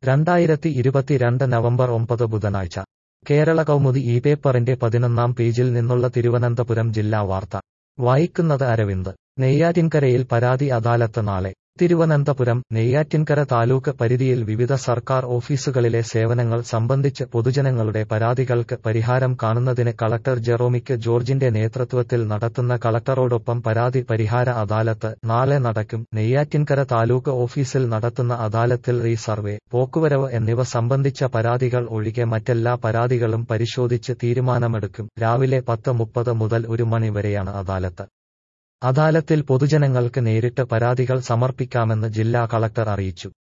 രണ്ടായിരത്തി ഇരുപത്തിരണ്ട് നവംബർ ഒമ്പത് ബുധനാഴ്ച കേരള കൗമുദി ഈ പേപ്പറിന്റെ പതിനൊന്നാം പേജിൽ നിന്നുള്ള തിരുവനന്തപുരം ജില്ലാ വാർത്ത വായിക്കുന്നത് അരവിന്ദ് നെയ്യാറ്റിൻകരയിൽ പരാതി അദാലത്ത് നാളെ തിരുവനന്തപുരം നെയ്യാറ്റിൻകര താലൂക്ക് പരിധിയിൽ വിവിധ സർക്കാർ ഓഫീസുകളിലെ സേവനങ്ങൾ സംബന്ധിച്ച് പൊതുജനങ്ങളുടെ പരാതികൾക്ക് പരിഹാരം കാണുന്നതിന് കളക്ടർ ജെറോമിക്ക് ജോർജിന്റെ നേതൃത്വത്തിൽ നടത്തുന്ന കളക്ടറോടൊപ്പം പരാതി പരിഹാര അദാലത്ത് നാളെ നടക്കും നെയ്യാറ്റിൻകര താലൂക്ക് ഓഫീസിൽ നടത്തുന്ന അദാലത്തിൽ റീ സർവേ പോക്കുവരവ് എന്നിവ സംബന്ധിച്ച പരാതികൾ ഒഴികെ മറ്റെല്ലാ പരാതികളും പരിശോധിച്ച് തീരുമാനമെടുക്കും രാവിലെ പത്ത് മുപ്പത് മുതൽ ഒരു മണി വരെയാണ് അദാലത്ത് അദാലത്തിൽ പൊതുജനങ്ങൾക്ക് നേരിട്ട് പരാതികൾ സമർപ്പിക്കാമെന്ന് ജില്ലാ കളക്ടർ അറിയിച്ചു